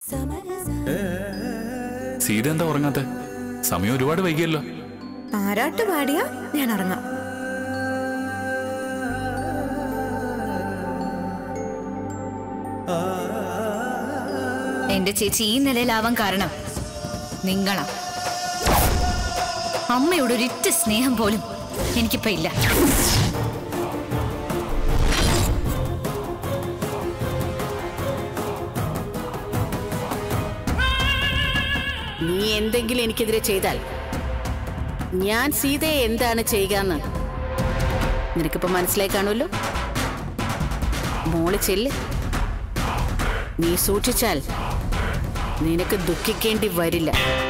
സീത എന്താ ഉറങ്ങാത്ത സമയം ഒരുപാട് വൈകിയല്ലോ താരാട്ട് പാടിയാ ഞാൻ ഇറങ്ങാം എന്റെ ചേച്ചി ഈ നിലയിലാവാൻ കാരണം നിങ്ങളാ അമ്മയോട് ഒരിറ്റ സ്നേഹം പോലും എനിക്കിപ്പോ ഇല്ല നീ എന്തെങ്കിലും എനിക്കെതിരെ ചെയ്താൽ ഞാൻ സീതയെ എന്താണ് ചെയ്യുകയെന്ന് നിനക്കിപ്പോ മനസ്സിലായി കാണുമല്ലോ മോള് ചെല്ല് നീ സൂക്ഷിച്ചാൽ നിനക്ക് ദുഃഖിക്കേണ്ടി വരില്ല